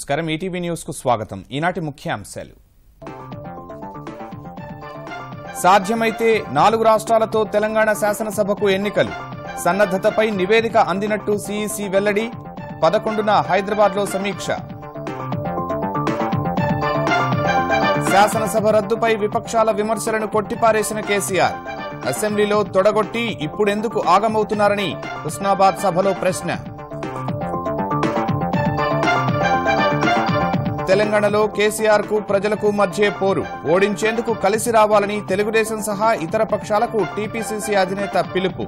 నమస్కారం ETV news కు స్వాగతం ఈనాటి ముఖ్యాంశాలు సాధ్యమైతే నాలుగు రాష్ట్రాలతో తెలంగాణ శాసనసభకు ఎన్నికలు సన్నద్దతపై నివేదిక అందినట్టు సీఈసీ వెల్లడి పదకొండున హైదరాబాద్లో సమీక్ష శాసనసభ రద్దుపై విపక్షాల విమర్శలను కొట్టిపారేసిన కేసీఆర్ అసెంబ్లీలో తొడగొట్టి ఇప్పుడెందుకు ఆగమవుతున్నారని హుస్నాబాద్ సభలో ప్రశ్న తెలంగాణలో కేసీఆర్ కు ప్రజలకు మధ్య పోరు ఓడించేందుకు కలిసి రావాలని తెలుగుదేశం సహా ఇతర పక్షాలకు టీపీసీసీ అధినేత పిలుపు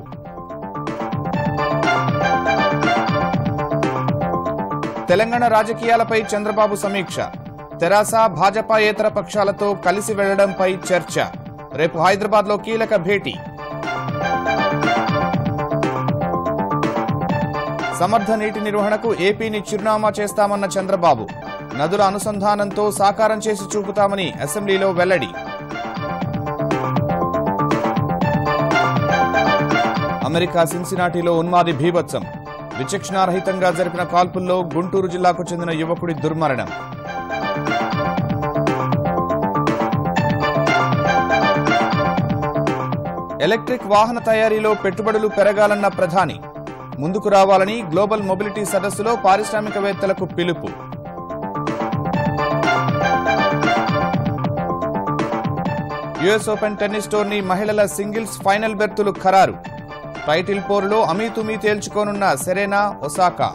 తెలంగాణ రాజకీయాలపై చంద్రబాబు సమీక్ష తెరాస భాజపాయేతర పక్షాలతో కలిసి వెళ్లడంపై చర్చ రేపు హైదరాబాద్లో కీలక భేటీ సమర్థ నీటి నిర్వహణకు ఏపీని చిరునామా చేస్తామన్న చంద్రబాబు నదుల అనుసంధానంతో సాకారం చేసి చూపుతామని అసెంబ్లీలో వెల్లడి అమెరికా సిన్సినాటిలో ఉన్మాది భీభత్సం విచక్షణారహితంగా జరిపిన కాల్పుల్లో గుంటూరు జిల్లాకు చెందిన యువకుడి దుర్మరణం ఎలక్ట్రిక్ వాహన తయారీలో పెట్టుబడులు పెరగాలన్న ప్రధాని ముందుకు రావాలని గ్లోబల్ మొబిలిటీ సదస్సులో పారిశ్రామికవేత్తలకు పిలుపు యుఎస్ ఓపెన్ టెన్నిస్ టోర్నీ మహిళల సింగిల్స్ ఫైనల్ బెర్తులు ఖరారు టైటిల్ పోరులో అమీతుమీ తేల్చుకోనున్న సెరెనా ఒసాకా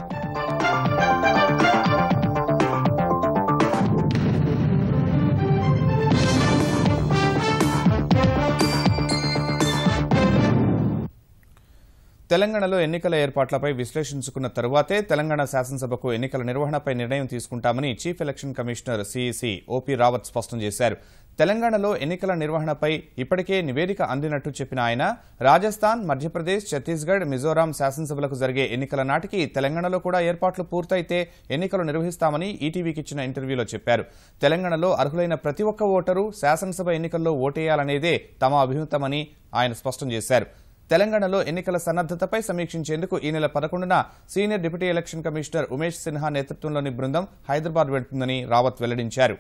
తెలంగాణలో ఎన్నికల ఏర్పాట్లపై విశ్లేషించుకున్న తరువాతే తెలంగాణ శాసనసభకు ఎన్నికల నిర్వహణపై నిర్ణయం తీసుకుంటామని chief election commissioner CEC OP Rawat స్పష్టం చేశారు తెలంగాణలో ఎన్నికల నిర్వహణపై ఇప్పటికే నివేదిక అందినట్టు చెప్పిన ఆయన రాజస్థాన్ మధ్యప్రదేశ్ ఛత్తీస్గఢ్ మిజోరాం శాసనసభలకు జరిగే ఎన్నికల నాటికి తెలంగాణలో కూడా ఏర్పాట్లు పూర్తయితే ఎన్నికలు నిర్వహిస్తామని ఈటీవీకి ఇచ్చిన ఇంటర్వ్యూలో చెప్పారు తెలంగాణలో అర్హులైన ప్రతి ఒక్క ఓటరు శాసనసభ ఎన్నికల్లో ఓటేయాలనేదే తమ అభిమతమని ఆయన స్పష్టం చేశారు తెలంగాణలో ఎన్నికల సన్నద్దతపై సమీక్షించేందుకు ఈ నెల పదకొండున senior deputy election commissioner Umesh Sinha నేతృత్వంలోని బృందం హైదరాబాద్ వెళ్తుందని రావత్ వెల్లడించారు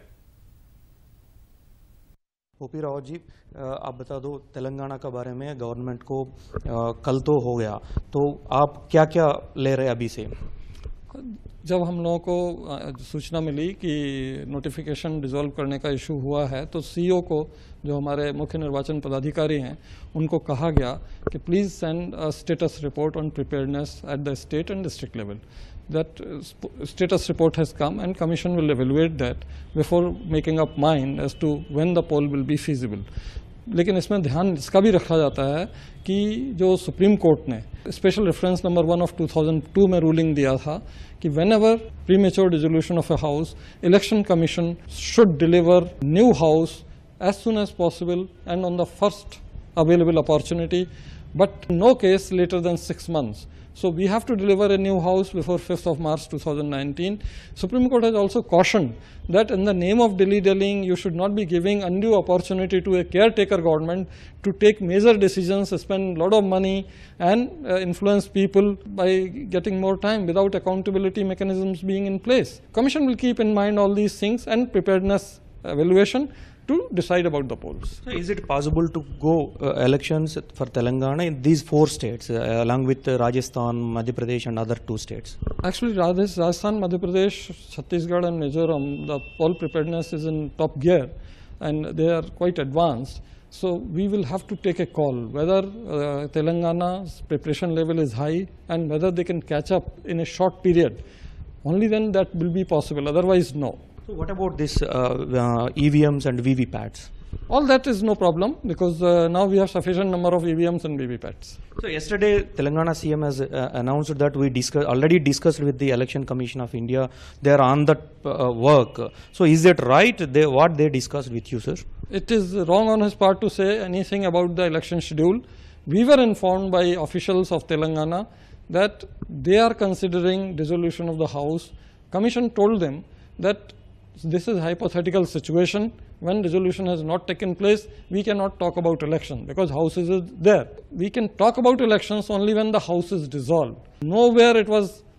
ओपी रावत जी अ, आप बता दो तेलंगाना के बारे में गवर्नमेंट को अ, कल तो हो गया तो आप क्या क्या ले रहे हैं अभी से जब हम लोगों को अ, सूचना मिली कि नोटिफिकेशन डिसॉल्व करने का इशू हुआ है तो सीईओ को जो हमारे मुख्य निर्वाचन पदाधिकारी हैं उनको कहा गया कि please send a status report on preparedness at the state and district level that uh, sp- status report has come and commission will evaluate that before making up mind as to when the poll will be feasible लेकिन इसमें ध्यान इसका भी रखा जाता है कि जो सुप्रीम कोर्ट ने special reference number one of 2002 में रूलिंग दिया था कि whenever premature dissolution of a house election commission should deliver new house as soon as possible and on the first available opportunity, but no case later than six months. So we have to deliver a new house before 5th of March 2019. Supreme Court has also cautioned that in the name of dilly-dallying, you should not be giving undue opportunity to a caretaker government to take major decisions, spend a lot of money and uh, influence people by getting more time without accountability mechanisms being in place. Commission will keep in mind all these things and preparedness evaluation to decide about the polls. So is it possible to go uh, elections for Telangana in these four states uh, along with uh, Rajasthan, Madhya Pradesh and other two states? Actually, Rajasthan, Rajasthan, Madhya Pradesh, Chhattisgarh, and Mizoram, the poll preparedness is in top gear, and they are quite advanced. So we will have to take a call whether uh, Telangana's preparation level is high and whether they can catch up in a short period. Only then that will be possible. Otherwise, no. So what about this uh, uh, EVMs and VVPATs? All that is no problem because uh, now we have sufficient number of EVMs and VVPATs. So yesterday, Telangana CM has uh, announced that we discuss, already discussed with the Election Commission of India. They are on that uh, work. So is it right? They, what they discussed with you, sir? It is wrong on his part to say anything about the election schedule. We were informed by officials of Telangana that they are considering dissolution of the House. Commission told them that this is hypothetical situation. When dissolution has not taken place, we cannot talk about election because House is there. We can talk about elections only when the House is dissolved. Nowhere it was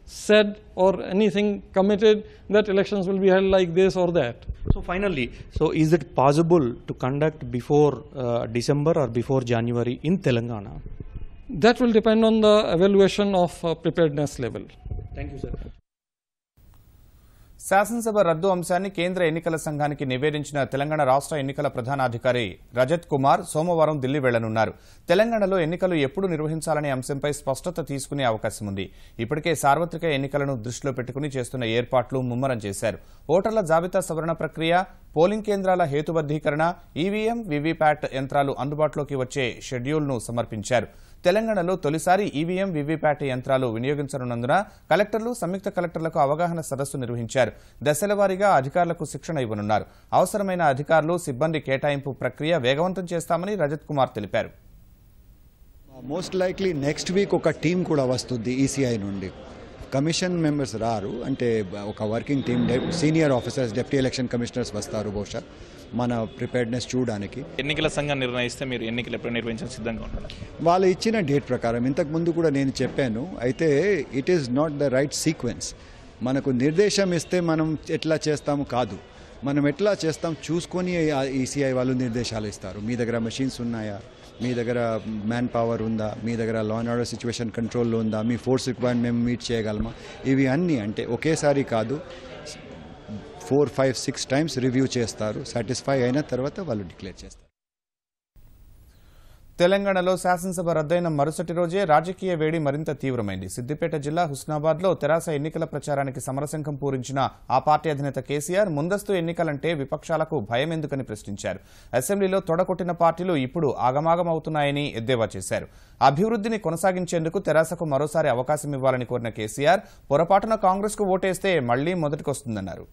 said or anything committed that elections will be held like this or that. So finally, so is it possible to conduct before uh, December or before January in Telangana? That will depend on the evaluation of uh, preparedness level. Thank you, sir. శాసనసభ రద్దు అంశాన్ని కేంద్ర ఎన్నికల సంఘానికి నివేదించిన తెలంగాణ రాష్ట్ర ఎన్నికల ప్రధానాధికారి రజత్ కుమార్ సోమవారం ఢిల్లీ వెళ్లనున్నారు తెలంగాణలో ఎన్నికలు ఎప్పుడు నిర్వహించాలనే అంశంపై స్పష్టత తీసుకునే అవకాశం ఉంది ఇప్పటికే సార్వత్రిక ఎన్నికలను దృష్టిలో పెట్టుకుని చేస్తున్న ఏర్పాట్లు ముమ్మరం చేశారు ఓటర్ల జాబితా సవరణ ప్రక్రియ పోలింగ్ కేంద్రాల హేతుబద్దీకరణ ఈవీఎం వీవీప్యాట్ యంత్రాలు అందుబాటులోకి వచ్చే షెడ్యూల్ను సమర్పించారు తెలంగాణలో తొలిసారి ఈవీఎం వీవీప్యాట్ యంత్రాలు వినియోగించనున్నందున కలెక్టర్లు సంయుక్త కలెక్టర్లకు అవగాహన సదస్సు నిర్వహించారు దశలవారీగా అధికారులకు శిక్షణ ఇవ్వనున్నారు అవసరమైన అధికారులు సిబ్బంది కేటాయింపు ప్రక్రియ వేగవంతం చేస్తామని రజత్ కుమార్ తెలిపారు మోస్ట్ లైక్లీ నెక్స్ట్ వీక్ ఒక టీం కూడా వస్తుంది ఈసీఐ నుండి కమిషన్ మెంబర్స్ రారు అంటే ఒక working team senior officers deputy election commissioners వస్తారు బహుశా మన ప్రిపేర్డ్నెస్ చూడడానికి ఎన్నికల సంఘం నిర్ణయిస్తే మీరు ఎన్నికలు ఎప్పుడు నిర్వహించడానికి సిద్ధంగా ఉంటారు వాళ్ళు ఇచ్చిన డేట్ ప్రకారం ఇంతకు ముందు కూడా నేను చెప్పాను అయితే it is not the right sequence మనకు నిర్దేశం ఇస్తే మనం ఎట్లా చేస్తాము కాదు మనం ఎట్లా చేస్తాం చూసుకొని ఈసీఐ వాళ్ళు నిర్దేశాలు ఇస్తారు మీ దగ్గర మెషిన్స్ ఉన్నాయా మీ దగ్గర మ్యాన్ పవర్ ఉందా మీ దగ్గర లా అండ్ ఆర్డర్ సిచ్యువేషన్ కంట్రోల్లో ఉందా మీ ఫోర్స్ రిక్వైర్మెంట్ మేము మీట్ చేయగలమా ఇవి అన్నీ అంటే ఒకేసారి కాదు four five six times review చేస్తారు సాటిస్ఫై అయిన తర్వాత వాళ్ళు డిక్లేర్ చేస్తారు తెలంగాణలో శాసనసభ రద్దయిన మరుసటి రోజే రాజకీయ వేడి మరింత తీవ్రమైంది సిద్దిపేట జిల్లా హుస్నాబాద్లో తెరాస ఎన్నికల ప్రచారానికి సమరశంఖం పూరించిన ఆ పార్టీ అధినేత కేసీఆర్ ముందస్తు ఎన్నికలంటే విపక్షాలకు భయం ఎందుకని ప్రశ్నించారు అసెంబ్లీలో తొడగొట్టిన పార్టీలు ఇప్పుడు ఆగమాగమవుతున్నాయని ఎద్దేవా చేశారు అభివృద్ధిని కొనసాగించేందుకు తెరాసకు మరోసారి అవకాశం ఇవ్వాలని కోరిన కేసీఆర్ పొరపాటున కాంగ్రెస్కు ఓటేస్తే మళ్లీ మొదటికొస్తుందన్నారు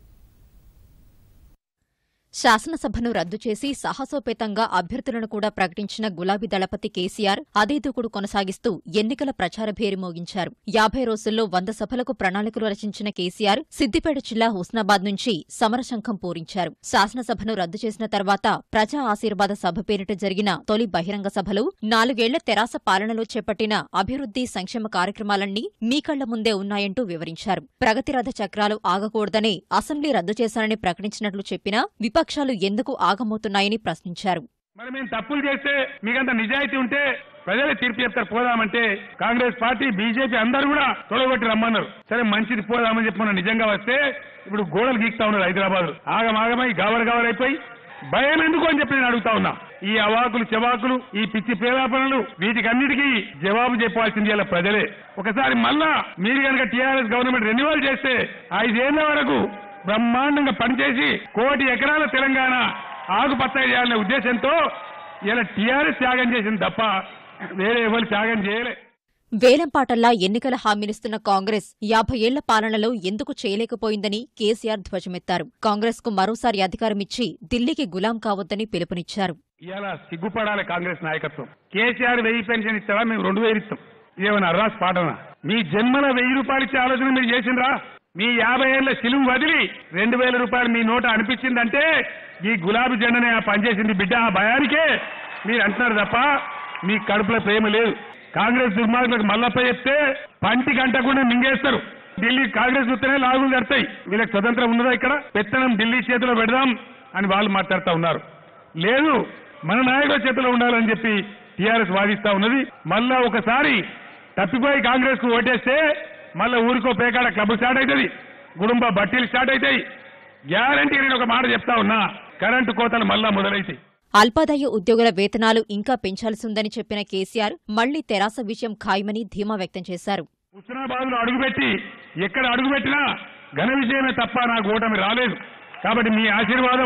శాసనసభను రద్దు చేసి సాహసోపేతంగా అభ్యర్థులను కూడా ప్రకటించిన గులాబీ దళపతి కేసీఆర్ అదే దూకుడు కొనసాగిస్తూ ఎన్నికల ప్రచార భేరి మోగించారు యాభై రోజుల్లో వంద సభలకు ప్రణాళికలు రచించిన కేసీఆర్ సిద్దిపేట జిల్లా హుస్నాబాద్ నుంచి సమరశంఖం పూరించారు శాసనసభను రద్దు చేసిన తర్వాత ప్రజా ఆశీర్వాద సభ పేరిట జరిగిన తొలి బహిరంగ సభలో నాలుగేళ్ల తెరాస పాలనలో చేపట్టిన అభివృద్ధి సంక్షేమ కార్యక్రమాలన్నీ మీ కళ్ల ముందే ఉన్నాయంటూ వివరించారు ప్రగతిరథ చక్రాలు ఆగకూడదనే అసెంబ్లీ రద్దు చేశారని ప్రకటించినట్లు చెప్పినా విపక్షాలు ఎందుకు ఆగమవుతున్నాయని ప్రశ్నించారు మరి మేము తప్పులు చేస్తే మీకంత నిజాయితీ ఉంటే ప్రజలే తీర్పు చెప్తారు పోదామంటే కాంగ్రెస్ పార్టీ బీజేపీ అందరూ కూడా తొడగొట్టి రమ్మన్నారు సరే మంచిది పోదామని చెప్పి మనం నిజంగా వస్తే ఇప్పుడు గోడలు గీక్తా ఉన్నారు హైదరాబాద్ ఆగమాగమై గవర్ గవర్ అయిపోయి భయం ఎందుకు అని చెప్పి నేను అడుగుతా ఉన్నా ఈ అవాకులు చెవాకులు ఈ పిచ్చి ప్రేలాపనలు వీటికన్నిటికీ జవాబు చెప్పాల్సింది ఇలా ప్రజలే ఒకసారి మళ్ళా మీరు కనుక టీఆర్ఎస్ గవర్నమెంట్ రెన్యువల్ చేస్తే ఐదేళ్ల వరకు బ్రహ్మాండంగా పనిచేసి కోటి ఎకరాల తెలంగాణ ఆకుపచ్చ చేయాలనే ఉద్దేశంతో ఇలా టీఆర్ఎస్ త్యాగం చేసింది తప్ప వేరే ఎవరు త్యాగం చేయలే వేలంపాటల్లా ఎన్నికల హామీనిస్తున్న కాంగ్రెస్ యాభై ఏళ్ల పాలనలో ఎందుకు చేయలేకపోయిందని కేసీఆర్ ధ్వజమెత్తారు కాంగ్రెస్ కు మరోసారి అధికారమిచ్చి ఢిల్లీకి గులాం కావద్దని పిలుపునిచ్చారు ఇవాళ సిగ్గుపడాలి కాంగ్రెస్ నాయకత్వం కేసీఆర్ వెయ్యి పెన్షన్ ఇస్తారా మేము రెండు వేలు ఇస్తాం ఇదేమన్నా అర్రాస్ పాటనా మీ జన్మల వెయ్యి రూపాయలు ఇచ్చే ఆలోచన మీరు చేసిండ్రా మీ యాభై ఏళ్ల సిలువు వదిలి రెండు వేల రూపాయలు మీ నోట అనిపించిందంటే ఈ గులాబీ జెండనే ఆ పనిచేసింది బిడ్డ ఆ భయానికే మీరు అంటున్నారు తప్ప మీ కడుపులో ప్రేమ లేదు కాంగ్రెస్ దుర్మార్గులకు మల్లప్ప చెప్తే పంటి గంటకుండా మింగేస్తారు ఢిల్లీ కాంగ్రెస్ చూస్తేనే లాగులు జరుగుతాయి వీళ్ళకి స్వతంత్రం ఉన్నదా ఇక్కడ పెత్తనం ఢిల్లీ చేతిలో పెడదాం అని వాళ్ళు మాట్లాడుతూ ఉన్నారు లేదు మన నాయకుల చేతిలో ఉండాలని చెప్పి టీఆర్ఎస్ వాదిస్తా ఉన్నది మళ్ళా ఒకసారి తప్పిపోయి కాంగ్రెస్ కు ఓటేస్తే మళ్ళా ఊరికో పేకాడ క్లబ్ స్టార్ట్ అవుతుంది గుడుంబ బట్టీలు స్టార్ట్ అవుతాయి గ్యారంటీ నేను ఒక మాట చెప్తా ఉన్నా కరెంటు కోతలు మళ్ళా మొదలైతాయి అల్పాదాయ ఉద్యోగుల వేతనాలు ఇంకా పెంచాల్సి ఉందని చెప్పిన కేసీఆర్ మళ్లీ తెరాస విషయం ఖాయమని ధీమా వ్యక్తం చేశారు హుస్నాబాద్ లో అడుగుపెట్టి ఎక్కడ అడుగుపెట్టినా ఘన విజయమే తప్ప నాకు ఓటమి రాలేదు కాబట్టి మీ ఆశీర్వాదం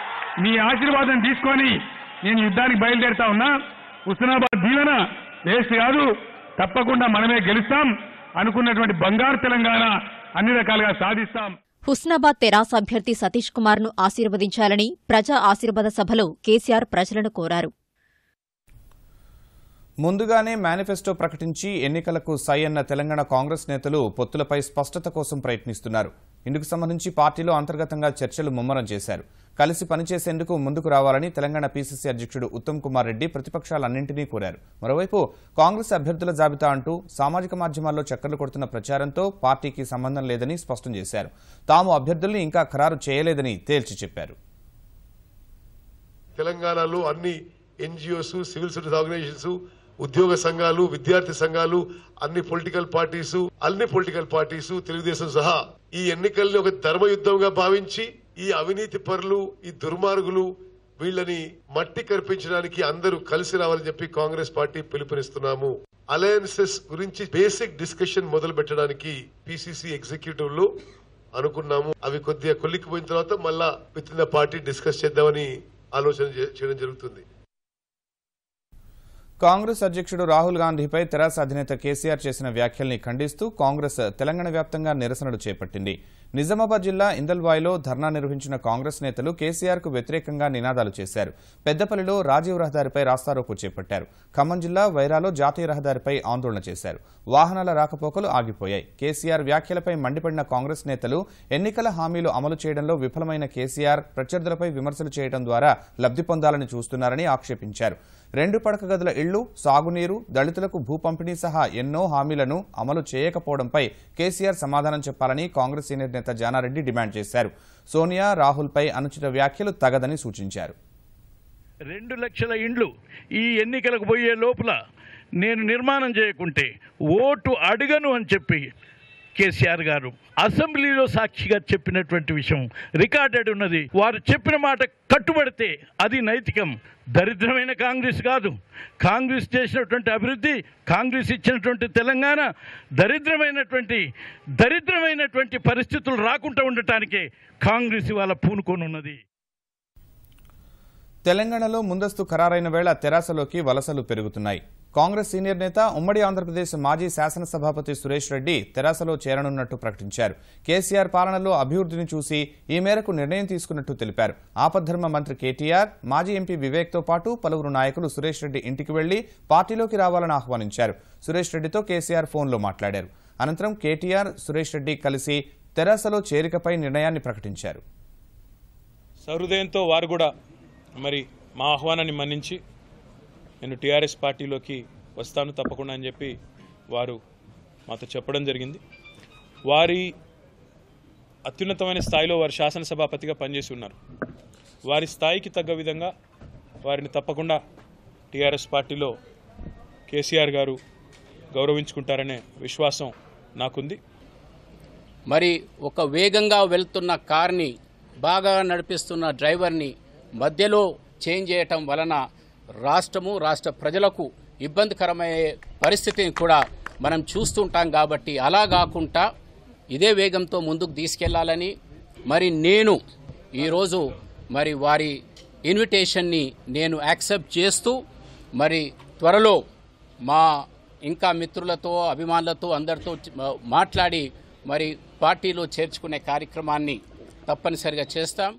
మీ ఆశీర్వాదం తీసుకొని నేను యుద్ధానికి బయలుదేరుతా ఉన్నా హుస్నాబాద్ దీవెన వేస్ట్ కాదు తప్పకుండా మనమే గెలుస్తాం అనుకున్నటువంటి బంగారు తెలంగాణ అన్ని రకాలుగా సాధిస్తాం హుస్నాబాద్ తెరాస అభ్యర్థి సతీష్ కుమార్ ను ఆశీర్వదించాలని ప్రజా ఆశీర్వాద సభలో కేసీఆర్ ప్రజలను కోరారు ముందుగానే మేనిఫెస్టో ప్రకటించి ఎన్నికలకు సై అన్న తెలంగాణ కాంగ్రెస్ నేతలు పొత్తులపై స్పష్టత కోసం ప్రయత్నిస్తున్నారు ఇందుకు సంబంధించి పార్టీలో అంతర్గతంగా చర్చలు ముమ్మరం చేశారు కలిసి పనిచేసేందుకు ముందుకు రావాలని తెలంగాణ పీసీసీ అధ్యక్షుడు ఉత్తమ్ కుమార్ రెడ్డి ప్రతిపక్షాలన్నింటినీ కోరారు మరోవైపు కాంగ్రెస్ అభ్యర్థుల జాబితా అంటూ సామాజిక మాధ్యమాల్లో చక్కర్లు కొడుతున్న ప్రచారంతో పార్టీకి సంబంధం లేదని స్పష్టం చేశారు తాము అభ్యర్థుల్ని ఇంకా ఖరారు చేయలేదని తేల్చి చెప్పారు తెలంగాణలో అన్ని ఎన్జిఓస్ సివిల్ సర్వీస్ ఆర్గనైజేషన్స్ ఉద్యోగ సంఘాలు విద్యార్థి సంఘాలు అన్ని పొలిటికల్ పార్టీస్ అన్ని పొలిటికల్ పార్టీస్ తెలుగుదేశం సహా ఈ ఎన్నికల్ని ఒక ధర్మయుద్ధంగా భావించి ఈ అవినీతి పరులు ఈ దుర్మార్గులు వీళ్ళని మట్టి కల్పించడానికి అందరూ కలిసి రావాలని చెప్పి కాంగ్రెస్ పార్టీ పిలుపునిస్తున్నాము అలయన్సెస్ గురించి బేసిక్ డిస్కషన్ మొదలు పెట్టడానికి పిసిసి ఎగ్జిక్యూటివ్ లో అనుకున్నాము అవి కొద్దిగా కొల్లికిపోయిన తర్వాత మళ్ళా within the party discuss చేద్దామని ఆలోచన చే- చేయడం జరుగుతుంది కాంగ్రెస్ అధ్యక్షుడు రాహుల్ గాంధీపై తెరాస అధినేత కేసీఆర్ చేసిన వ్యాఖ్యల్ని ఖండిస్తూ కాంగ్రెస్ తెలంగాణ వ్యాప్తంగా నిరసనలు చేపట్టింది నిజామాబాద్ జిల్లా ఇందల్వాయిలో ధర్నా నిర్వహించిన కాంగ్రెస్ నేతలు కేసీఆర్ కు వ్యతిరేకంగా నినాదాలు చేశారు పెద్దపల్లిలో రాజీవ్ రహదారిపై రాస్తారోకో చేపట్టారు ఖమ్మం జిల్లా వైరాలో జాతీయ రహదారిపై ఆందోళన చేశారు వాహనాల రాకపోకలు ఆగిపోయాయి కేసీఆర్ వ్యాఖ్యలపై మండిపడిన కాంగ్రెస్ నేతలు ఎన్నికల హామీలు అమలు చేయడంలో విఫలమైన కేసీఆర్ ప్రత్యర్థులపై విమర్శలు చేయడం ద్వారా లబ్ధి పొందాలని చూస్తున్నారని ఆక్షేపించారు రెండు పడక గదుల ఇళ్లు సాగునీరు దళితులకు భూ పంపిణీ సహా ఎన్నో హామీలను అమలు చేయకపోవడంపై కేసీఆర్ సమాధానం చెప్పాలని కాంగ్రెస్ సీనియర్ నేత జానారెడ్డి డిమాండ్ చేశారు సోనియా రాహుల్పై అనుచిత వ్యాఖ్యలు తగదని సూచించారు రెండు లక్షల ఇండ్లు ఈ ఎన్నికలకు పోయే లోపల నేను నిర్మాణం చేయకుంటే ఓటు అడగను అని చెప్పి కేసీఆర్ గారు అసెంబ్లీలో సాక్షిగా చెప్పినటువంటి విషయం రికార్డెడ్ ఉన్నది వారు చెప్పిన మాట కట్టుబడితే అది నైతికం దరిద్రమైన కాంగ్రెస్ కాదు కాంగ్రెస్ చేసినటువంటి అభివృద్ధి కాంగ్రెస్ ఇచ్చినటువంటి తెలంగాణ దరిద్రమైనటువంటి దరిద్రమైనటువంటి పరిస్థితులు రాకుండా ఉండటానికే కాంగ్రెస్ ఇవాళ పూనుకొని ఉన్నది తెలంగాణలో ముందస్తు ఖరారైన వేళ తెరాసలోకి వలసలు పెరుగుతున్నాయి కాంగ్రెస్ సీనియర్ నేత ఉమ్మడి ఆంధ్రప్రదేశ్ మాజీ శాసనసభాపతి సురేష్ రెడ్డి తెరాసలో చేరనున్నట్టు ప్రకటించారు కేసీఆర్ పాలనలో అభివృద్ధిని చూసి ఈ మేరకు నిర్ణయం తీసుకున్నట్టు తెలిపారు ఆపద్ధర్మ మంత్రి కేటీఆర్ మాజీ ఎంపీ వివేక్తో పాటు పలువురు నాయకులు సురేష్ రెడ్డి ఇంటికి వెళ్లి పార్టీలోకి రావాలని ఆహ్వానించారు సురేష్ రెడ్డితో కేసీఆర్ ఫోన్లో మాట్లాడారు అనంతరం కేటీఆర్ సురేష్ రెడ్డి కలిసి తెరాసలో చేరికపై నిర్ణయాన్ని ప్రకటించారు సహృదయంతో వారు కూడా మరి మా ఆహ్వానాన్ని మన్నించి నేను టీఆర్ఎస్ పార్టీలోకి వస్తాను తప్పకుండా అని చెప్పి వారు మాతో చెప్పడం జరిగింది వారి అత్యున్నతమైన స్థాయిలో వారు శాసనసభాపతిగా పనిచేసి ఉన్నారు వారి స్థాయికి తగ్గ విధంగా వారిని తప్పకుండా టీఆర్ఎస్ పార్టీలో కేసీఆర్ గారు గౌరవించుకుంటారనే విశ్వాసం నాకుంది మరి ఒక వేగంగా వెళ్తున్న కార్ని బాగా నడిపిస్తున్న డ్రైవర్ని మధ్యలో చేంజ్ చేయటం వలన రాష్ట్రము రాష్ట్ర ప్రజలకు ఇబ్బందికరమయ్యే పరిస్థితిని కూడా మనం చూస్తుంటాం కాబట్టి అలా కాకుండా ఇదే వేగంతో ముందుకు తీసుకెళ్లాలని మరి నేను ఈరోజు మరి వారి ఇన్విటేషన్ని నేను యాక్సెప్ట్ చేస్తూ మరి త్వరలో మా ఇంకా మిత్రులతో అభిమానులతో అందరితో చ- మాట్లాడి మరి పార్టీలో చేర్చుకునే కార్యక్రమాన్ని తప్పనిసరిగా చేస్తాం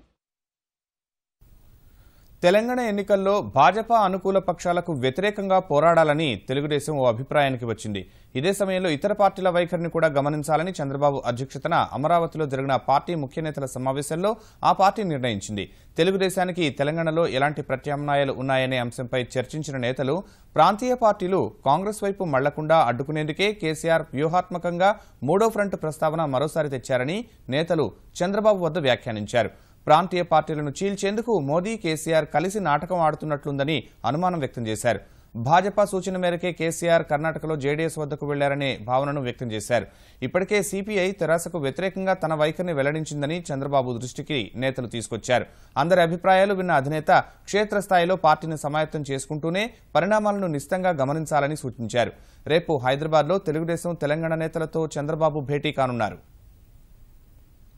తెలంగాణ ఎన్నికల్లో భాజపా అనుకూల పక్షాలకు వ్యతిరేకంగా పోరాడాలని తెలుగుదేశం ఓ అభిప్రాయానికి వచ్చింది ఇదే సమయంలో ఇతర పార్టీల వైఖరిని కూడా గమనించాలని చంద్రబాబు అధ్యక్షతన అమరావతిలో జరిగిన పార్టీ ముఖ్య నేతల సమావేశంలో ఆ పార్టీ నిర్ణయించింది తెలుగుదేశానికి తెలంగాణలో ఎలాంటి ప్రత్యామ్నాయాలు ఉన్నాయనే అంశంపై చర్చించిన నేతలు ప్రాంతీయ పార్టీలు కాంగ్రెస్ వైపు మళ్లకుండా అడ్డుకునేందుకే కేసీఆర్ వ్యూహాత్మకంగా మూడో ఫ్రంట్ ప్రస్తావన మరోసారి తెచ్చారని నేతలు చంద్రబాబు వద్ద వ్యాఖ్యానించారు ప్రాంతీయ పార్టీలను చీల్చేందుకు మోదీ కేసీఆర్ కలిసి నాటకం ఆడుతున్నట్లుందని అనుమానం వ్యక్తం చేశారు భాజపా సూచన మేరకే కేసీఆర్ కర్ణాటకలో జేడీఎస్ వద్దకు వెళ్లారనే భావనను వ్యక్తం చేశారు ఇప్పటికే సిపిఐ తెరాసకు వ్యతిరేకంగా తన వైఖరిని వెల్లడించిందని చంద్రబాబు దృష్టికి నేతలు తీసుకొచ్చారు అందరి అభిప్రాయాలు విన్న అధినేత క్షేత్రస్థాయిలో పార్టీని సమాయత్తం చేసుకుంటూనే పరిణామాలను నిశితంగా గమనించాలని సూచించారు రేపు హైదరాబాద్లో తెలుగుదేశం తెలంగాణ నేతలతో చంద్రబాబు భేటీ కానున్నారు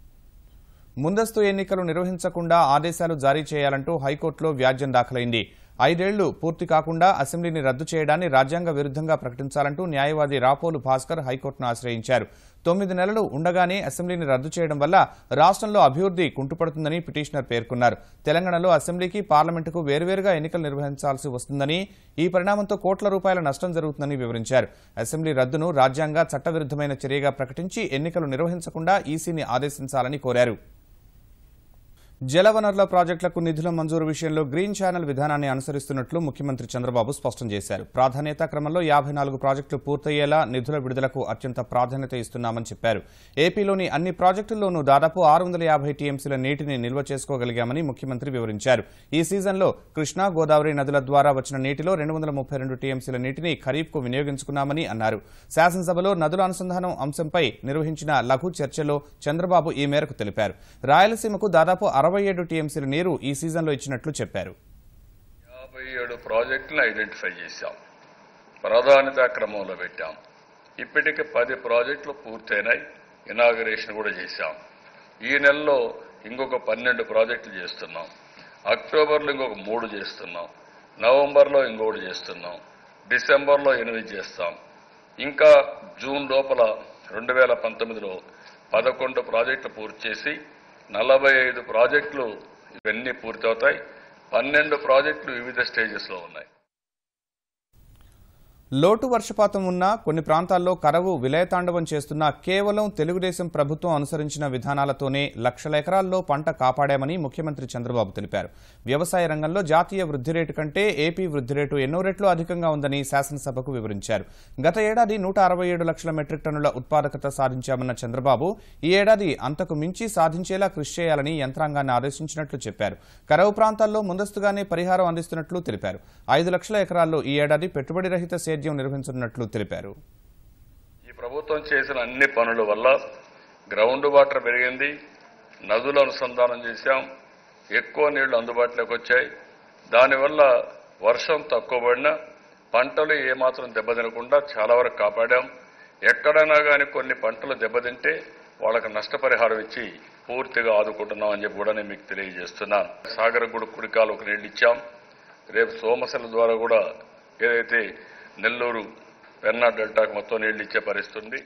ముందస్తు ఎన్నికలు నిర్వహించకుండా ఆదేశాలు జారీ చేయాలంటూ హైకోర్టులో వ్యాజ్యం దాఖలైంది ఐదేళ్లు పూర్తి కాకుండా అసెంబ్లీని రద్దు చేయడాన్ని రాజ్యాంగ విరుద్ధంగా ప్రకటించాలంటూ న్యాయవాది రాపోలు భాస్కర్ హైకోర్టును ఆశ్రయించారు తొమ్మిది నెలలు ఉండగానే అసెంబ్లీని రద్దు చేయడం వల్ల రాష్ట్రంలో అభివృద్ధి కుంటుపడుతుందని పిటిషనర్ పేర్కొన్నారు తెలంగాణలో అసెంబ్లీకి పార్లమెంటుకు వేర్వేరుగా ఎన్నికలు నిర్వహించాల్సి వస్తుందని ఈ పరిణామంతో కోట్ల రూపాయల నష్టం జరుగుతుందని వివరించారు అసెంబ్లీ రద్దును రాజ్యాంగ చట్టవిరుద్ధమైన చర్యగా ప్రకటించి ఎన్నికలు నిర్వహించకుండా ఈసీని ఆదేశించాలని కోరారు జలవనరుల ప్రాజెక్టులకు నిధుల మంజూరు విషయంలో గ్రీన్ ఛానల్ విధానాన్ని అనుసరిస్తున్నట్లు ముఖ్యమంత్రి చంద్రబాబు స్పష్టం చేశారు ప్రాధాన్యత క్రమంలో యాభై నాలుగు ప్రాజెక్టులు పూర్తయ్యేలా నిధుల విడుదలకు అత్యంత ప్రాధాన్యత ఇస్తున్నామని చెప్పారు ఏపీలోని అన్ని ప్రాజెక్టుల్లోనూ దాదాపు ఆరు వందల యాభై టీఎంసీల నీటిని నిల్వ చేసుకోగలిగామని ముఖ్యమంత్రి వివరించారు ఈ సీజన్లో కృష్ణా గోదావరి నదుల ద్వారా వచ్చిన నీటిలో రెండు వందల ముప్పై రెండు టీఎంసీల నీటిని ఖరీఫ్కు వినియోగించుకున్నామని అన్నారు శాసనసభలో నదుల అనుసంధానం అంశంపై నిర్వహించిన లఘు చర్చలో చంద్రబాబు ఈ మేరకు తెలిపారు రాయలసీమకు దాదాపు అరవై ఏడు టీఎంసీల నీరు ఈ సీజన్లో ఇచ్చినట్లు చెప్పారు యాభై ఏడు ప్రాజెక్టులను ఐడెంటిఫై చేశాం ప్రాధాన్యత క్రమంలో పెట్టాం ఇప్పటికి పది ప్రాజెక్టులు పూర్తయినాయి ఇనాగరేషన్ కూడా చేశాం ఈ నెలలో ఇంకొక పన్నెండు ప్రాజెక్టులు చేస్తున్నాం అక్టోబర్లో ఇంకొక మూడు చేస్తున్నాం నవంబర్లో ఇంకొకటి చేస్తున్నాం డిసెంబర్లో ఎనిమిది చేస్తాం ఇంకా జూన్ లోపల రెండు వేల పంతొమ్మిదిలో పదకొండు ప్రాజెక్టులు పూర్తి చేసి నలభై ఐదు ప్రాజెక్టులు ఇవన్నీ పూర్తవుతాయి పన్నెండు ప్రాజెక్టులు వివిధ స్టేజెస్లో ఉన్నాయి లోటు వర్షపాతం ఉన్నా కొన్ని ప్రాంతాల్లో కరవు విలయతాండవం చేస్తున్నా కేవలం తెలుగుదేశం ప్రభుత్వం అనుసరించిన విధానాలతోనే లక్షల ఎకరాల్లో పంట కాపాడామని ముఖ్యమంత్రి చంద్రబాబు తెలిపారు వ్యవసాయ రంగంలో జాతీయ వృద్ధి రేటు కంటే ఏపీ వృద్ధి రేటు ఎన్నో రెట్లు అధికంగా ఉందని శాసనసభకు వివరించారు గత ఏడాది నూట అరవై ఏడు లక్షల మెట్రిక్ టన్నుల ఉత్పాదకత సాధించామన్న చంద్రబాబు ఈ ఏడాది అంతకు మించి సాధించేలా కృషి చేయాలని యంత్రాంగాన్ని ఆదేశించినట్లు చెప్పారు కరవు ప్రాంతాల్లో ముందస్తుగానే పరిహారం అందిస్తున్నట్లు తెలిపారు ఐదు లక్షల ఎకరాల్లో ఈ ఏడాది పెట్టుబడి రహిత సేద్యం నిర్వహించనున్నట్లు తెలిపారు ఈ ప్రభుత్వం చేసిన అన్ని పనుల వల్ల గ్రౌండ్ వాటర్ పెరిగింది నదులు అనుసంధానం చేశాం ఎక్కువ నీళ్లు అందుబాటులోకి వచ్చాయి దానివల్ల వర్షం తక్కువ పడినా పంటలు ఏమాత్రం దెబ్బతినకుండా చాలా వరకు కాపాడాం ఎక్కడైనా కానీ కొన్ని పంటలు దెబ్బతింటే వాళ్ళకి నష్టపరిహారం ఇచ్చి పూర్తిగా ఆదుకుంటున్నాం అని చెప్పి కూడా నేను మీకు తెలియజేస్తున్నాను సాగర గుడి కుడికాలకు నీళ్లు ఇచ్చాం రేపు సోమశల ద్వారా కూడా ఏదైతే నెల్లూరు పెన్నా డెల్టాకు మొత్తం నీళ్లు ఇచ్చే పరిస్థితి ఉంది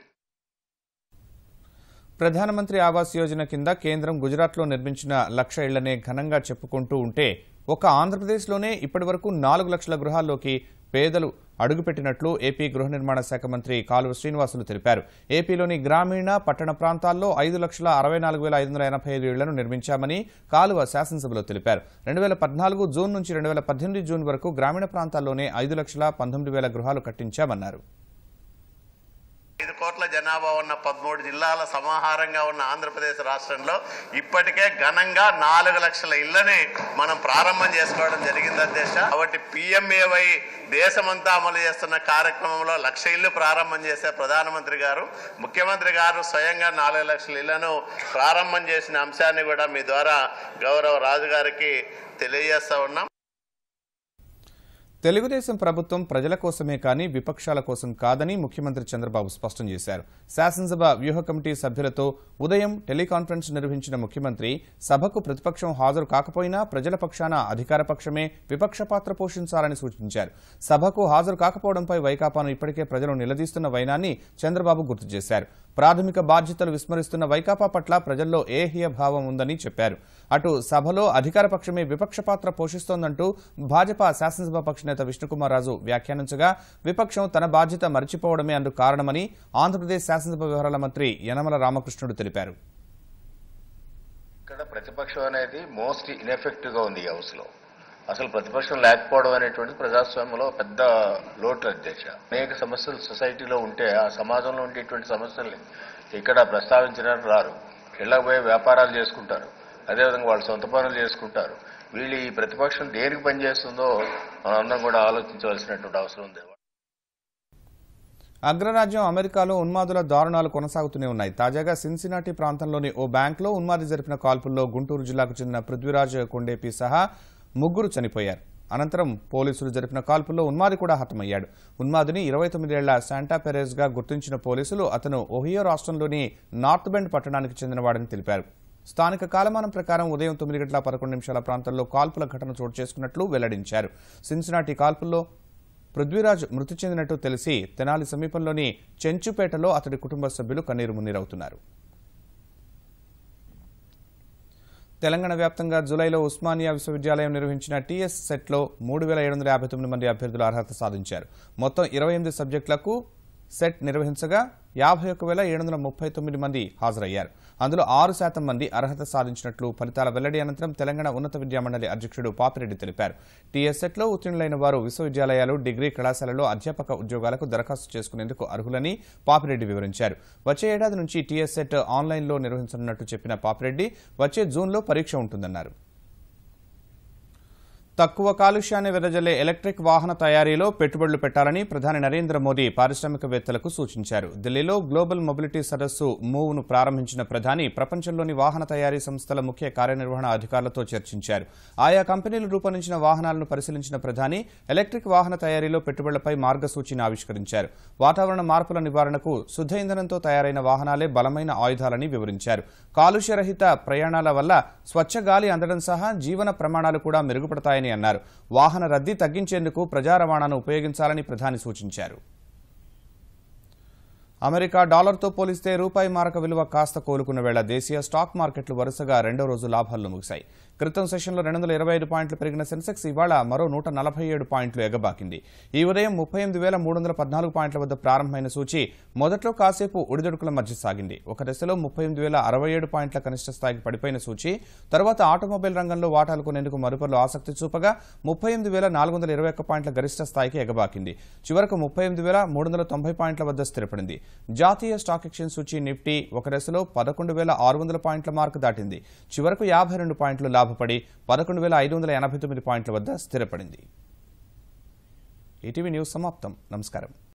ప్రధానమంత్రి ఆవాస్ యోజన కింద కేంద్రం గుజరాత్లో నిర్మించిన లక్ష ఇళ్లనే ఘనంగా చెప్పుకుంటూ ఉంటే ఒక ఆంధ్రప్రదేశ్లోనే ఇప్పటివరకు నాలుగు లక్షల గృహాల్లోకి పేదలు అడుగుపెట్టినట్లు ఏపీ గృహ నిర్మాణ శాఖ మంత్రి కాలువ శ్రీనివాసులు తెలిపారు ఏపీలోని గ్రామీణ పట్టణ ప్రాంతాల్లో ఐదు లక్షల అరవై నాలుగు వేల ఐదు వందల ఎనభై ఐదు ఇళ్లను నిర్మించామని కాలువ శాసనసభలో తెలిపారు రెండు వేల పద్నాలుగు జూన్ నుంచి రెండు వేల పద్దెనిమిది జూన్ వరకు గ్రామీణ ప్రాంతాల్లోనే ఐదు లక్షల పంతొమ్మిది వేల గృహాలు కట్టించామన్నారు ఐదు కోట్ల జనాభా ఉన్న పదమూడు జిల్లాల సమాహారంగా ఉన్న ఆంధ్రప్రదేశ్ రాష్ట్రంలో ఇప్పటికే ఘనంగా నాలుగు లక్షల ఇళ్లని మనం ప్రారంభం చేసుకోవడం జరిగింది అధ్యక్ష కాబట్టి పిఎంఏవై దేశమంతా అమలు చేస్తున్న కార్యక్రమంలో లక్ష ఇళ్లు ప్రారంభం చేసే ప్రధానమంత్రి గారు ముఖ్యమంత్రి గారు స్వయంగా నాలుగు లక్షల ఇళ్లను ప్రారంభం చేసిన అంశాన్ని కూడా మీ ద్వారా గౌరవ రాజు గారికి తెలియజేస్తా ఉన్నాం తెలుగుదేశం ప్రభుత్వం ప్రజల కోసమే కానీ విపక్షాల కోసం కాదని ముఖ్యమంత్రి చంద్రబాబు స్పష్టం చేశారు శాసనసభ వ్యూహ కమిటీ సభ్యులతో ఉదయం టెలికాన్ఫరెన్స్ నిర్వహించిన ముఖ్యమంత్రి సభకు ప్రతిపక్షం హాజరు కాకపోయినా ప్రజల పక్షాన అధికార పక్షమే విపక్ష పాత్ర పోషించాలని సూచించారు సభకు హాజరు కాకపోవడంపై వైకాపాను ఇప్పటికే ప్రజలు నిలదీస్తున్న వైనాన్ని చంద్రబాబు గుర్తు చేశారు ప్రాథమిక బాధ్యతలు విస్మరిస్తున్న వైకాపా పట్ల ప్రజల్లో ఏహ్య భావం ఉందని చెప్పారు అటు సభలో అధికార పక్షమే విపక్ష పాత్ర పోషిస్తోందంటూ భాజపా శాసనసభ పక్ష నేత విష్ణుకుమార్ రాజు వ్యాఖ్యానించగా విపక్షం తన బాధ్యత మర్చిపోవడమే అందుకు కారణమని ఆంధ్రప్రదేశ్ శాసనసభ వ్యవహారాల మంత్రి యనమల రామకృష్ణుడు తెలిపారు ఇక్కడ ప్రతిపక్షం అనేది మోస్ట్ ఇన్ఎఫెక్టివ్ గా ఉంది ఈ హౌస్ లో అసలు ప్రతిపక్షం లేకపోవడం అనేటువంటి ప్రజాస్వామ్యంలో పెద్ద లోటు అధ్యక్ష అనేక సమస్యలు సొసైటీలో ఉంటే ఆ సమాజంలో ఉండేటువంటి సమస్యల్ని ఇక్కడ ప్రస్తావించడానికి రారు ఇళ్ళకి పోయి వ్యాపారాలు చేసుకుంటారు అదేవిధంగా వాళ్ళు సొంత పనులు చేసుకుంటారు వీళ్ళు ఈ ప్రతిపక్షం దేనికి పనిచేస్తుందో మనందరం కూడా ఆలోచించవలసినటువంటి అవసరం ఉంది అగ్రరాజ్యం అమెరికాలో ఉన్మాదుల దారుణాలు కొనసాగుతూనే ఉన్నాయి తాజాగా సిన్సినాటి ప్రాంతంలోని ఓ బ్యాంకులో ఉన్మాది జరిపిన కాల్పుల్లో గుంటూరు జిల్లాకు చెందిన పృథ్వీరాజ్ కొండేపి సహా ముగ్గురు చనిపోయారు అనంతరం పోలీసులు జరిపిన కాల్పుల్లో ఉన్మాది కూడా హతమయ్యాడు ఉన్మాదిని ఇరవై తొమ్మిదేళ్ల శాంటా పెరేజ్ గా గుర్తించిన పోలీసులు అతను ఒహియో రాష్ట్రంలోని నార్త్ బెండ్ పట్టణానికి చెందినవాడని తెలిపారు స్థానిక కాలమానం ప్రకారం ఉదయం తొమ్మిది గంటల పదకొండు నిమిషాల ప్రాంతంలో కాల్పుల ఘటన చోటు చేసుకున్నట్లు వెల్లడించారు సిన్సినాటి కాల్పుల్లో పృథ్వీరాజ్ మృతి చెందినట్టు తెలిసి తెనాలి సమీపంలోని చెంచుపేటలో అతడి కుటుంబ సభ్యులు కన్నీరు మున్నీరవుతున్నారు తెలంగాణ వ్యాప్తంగా జూలైలో ఉస్మానియా విశ్వవిద్యాలయం నిర్వహించిన టీఎస్ సెట్లో మూడు వేల ఏడు వందల యాభై తొమ్మిది మంది అభ్యర్థులు అర్హత సాధించారు మొత్తం ఇరవై ఎనిమిది సబ్జెక్టులకు సెట్ నిర్వహించగా యాభై ఒక్క వేల ఏడు వందల ముప్పై తొమ్మిది మంది హాజరయ్యారు అందులో ఆరు శాతం మంది అర్హత సాధించినట్లు ఫలితాల వెల్లడి అనంతరం తెలంగాణ ఉన్నత విద్యామండలి అధ్యక్షుడు పాపిరెడ్డి తెలిపారు టీఎస్ సెట్లో ఉత్తీర్ణులైన వారు విశ్వవిద్యాలయాలు డిగ్రీ కళాశాలలో అధ్యాపక ఉద్యోగాలకు దరఖాస్తు చేసుకునేందుకు అర్హులని పాపిరెడ్డి వివరించారు వచ్చే ఏడాది నుంచి టీఎస్ సెట్ ఆన్లైన్లో నిర్వహించనున్నట్టు చెప్పిన పాపిరెడ్డి వచ్చే జూన్లో పరీక్ష ఉంటుందన్నారు తక్కువ కాలుష్యాన్ని వెదజల్లే ఎలక్ట్రిక్ వాహన తయారీలో పెట్టుబడులు పెట్టాలని ప్రధాని నరేంద్ర మోదీ పారిశ్రామికవేత్తలకు సూచించారు ఢిల్లీలో గ్లోబల్ మొబిలిటీ సదస్సు మూవ్ను ప్రారంభించిన ప్రధాని ప్రపంచంలోని వాహన తయారీ సంస్థల ముఖ్య కార్యనిర్వహణ అధికారులతో చర్చించారు ఆయా కంపెనీలు రూపొందించిన వాహనాలను పరిశీలించిన ప్రధాని ఎలక్ట్రిక్ వాహన తయారీలో పెట్టుబడులపై మార్గసూచిని ఆవిష్కరించారు వాతావరణ మార్పుల నివారణకు శుద్ధ ఇంధనంతో తయారైన వాహనాలే బలమైన ఆయుధాలని వివరించారు కాలుష్యరహిత ప్రయాణాల వల్ల స్వచ్ఛ గాలి అందడం సహా జీవన ప్రమాణాలు కూడా మెరుగుపడతాయని అన్నారు వాహన రద్దీ తగ్గించేందుకు ప్రజా రవాణాను ఉపయోగించాలని ప్రధాని సూచించారు అమెరికా డాలర్తో పోలిస్తే రూపాయి మారక విలువ కాస్త కోలుకున్న వేళ దేశీయ స్టాక్ మార్కెట్లు వరుసగా రెండో రోజు లాభాల్లో ముగిశాయి క్రితం సెషన్లో రెండు వందల ఇరవై ఐదు పాయింట్లు పెరిగిన సెన్సెక్స్ ఇవాళ మరో నూట నలభై ఏడు పాయింట్లు ఎగబాకింది ఈ ఉదయం ముప్పై ఎనిమిది వేల మూడు వందల పద్నాలుగు పాయింట్ల వద్ద ప్రారంభమైన సూచి మొదట్లో కాసేపు ఒడిదొడుకుల మధ్య సాగింది ఒక దశలో ముప్పై ఎనిమిది వేల అరవై ఏడు పాయింట్ల కనిష్ట స్థాయికి పడిపోయిన సూచి తర్వాత ఆటోమొబైల్ రంగంలో వాటాలు కొనేందుకు మరుపర్లు ఆసక్తి చూపగా ముప్పై ఎనిమిది వేల నాలుగు వందల ఇరవై ఒక్క పాయింట్ల గరిష్ట స్థాయికి ఎగబాకింది చివరకు ముప్పై ఎనిమిది వేల మూడు వందల తొంభై పాయింట్ల వద్ద స్థిరపడింది జాతీయ స్టాక్ ఎక్స్చేంజ్ సూచి నిఫ్టీ ఒక దశలో పదకొండు వేల ఆరు వందల పాయింట్ల మార్కు దాటింది చివరకు యాభై రెండు పాయింట్లు లాభపడి పదకొండు వేల ఐదు వందల ఎనభై తొమ్మిది పాయింట్ల వద్ద స్థిరపడింది ఈటీవీ న్యూస్ సమాప్తం నమస్కారం